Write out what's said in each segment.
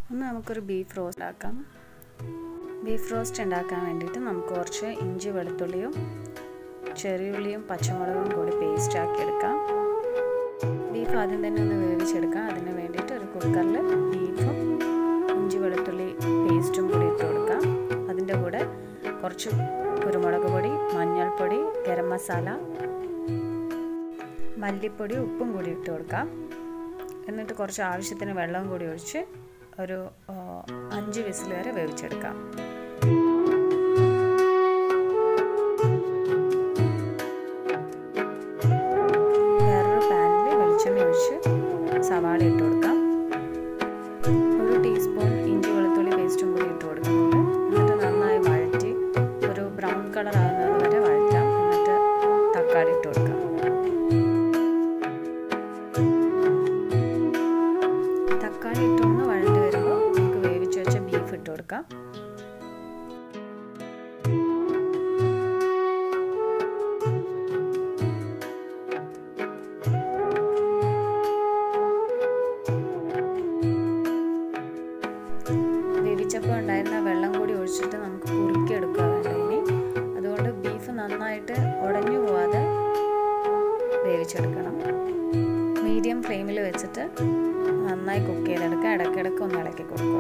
ഒന്ന് നമുക്കൊരു beef roast ആക്കാം ബീഫ് റോസ്റ്റ് ഉണ്ടാക്കാൻ വേണ്ടിയിട്ട് നമുക്ക് കുറച്ച് ഇഞ്ചി വെളുത്തുള്ളിയും ചെറിയുള്ളിയും പച്ചമുളകും കൂടി പേസ്റ്റ് ആക്കി എടുക്കാം ബീഫ് ആദ്യം തന്നെ ഒന്ന് വേവിച്ചെടുക്കാം അതിന് വേണ്ടിയിട്ട് ഒരു കുക്കറിൽ ബീഫും ഇഞ്ചി വെളുത്തുള്ളി പേസ്റ്റും കൂടി ഇട്ട് കൊടുക്കാം അതിൻ്റെ കൂടെ കുറച്ച് കുരുമുളക് പൊടി മഞ്ഞൾപ്പൊടി ഗരം മസാല മല്ലിപ്പൊടി ഉപ്പും കൂടി ഇട്ട് കൊടുക്കാം എന്നിട്ട് കുറച്ച് ആവശ്യത്തിന് വെള്ളം കൂടി ഒഴിച്ച് ഒരു അഞ്ച് വിസിൽ വരെ വേവിച്ചെടുക്കാം വേറൊരു പാനിൽ വെളിച്ചെണ്ണ ഒഴിച്ച് സവാള ഇട്ട് കൊടുക്കാം ഒരു ടീസ്പൂൺ ഇഞ്ചി വെളുത്തുള്ളി പേസ്റ്റും കൂടി ഇട്ട് കൊടുക്കുന്നുണ്ട് എന്നിട്ട് നന്നായി വഴറ്റി ഒരു ബ്രൗൺ കളർ ആകുന്നത് വരെ വഴറ്റാം എന്നിട്ട് തക്കാളി ഇട്ട് കൊടുക്കാം തക്കാളി ഇട്ടൊന്ന് വഴണ്ടി വരുമ്പോൾ നമുക്ക് വേവിച്ച് വെച്ച ബീഫ് ഇട്ട് കൊടുക്കാം വേവിച്ചപ്പോൾ ഉണ്ടായിരുന്ന വെള്ളം കൂടി ഒഴിച്ചിട്ട് നമുക്ക് കുറുക്കിയെടുക്കുക വേണ്ട ഇനി അതുകൊണ്ട് ബീഫ് നന്നായിട്ട് ഉടഞ്ഞു പോവാതെ വേവിച്ചെടുക്കണം മീഡിയം ഫ്ലെയിമിൽ വെച്ചിട്ട് നന്നായി കുക്ക് ചെയ്തെടുക്കുക ഇടയ്ക്കിടയ്ക്ക് ഒന്ന് ഇളക്കി കൊടുക്കുക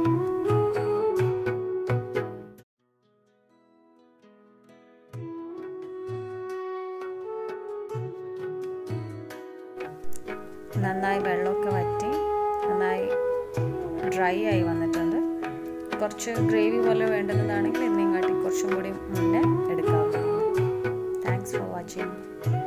നന്നായി വെള്ളമൊക്കെ വറ്റി നന്നായി ഡ്രൈ ആയി വന്നിട്ടുണ്ട് കുറച്ച് ഗ്രേവി പോലെ വേണ്ടുന്നതാണെങ്കിൽ ഇതിനെയും കാട്ടി കുറച്ചും കൂടി മുന്നേ എടുക്കാവുന്നതാണ് താങ്ക്സ് ഫോർ വാച്ചിങ്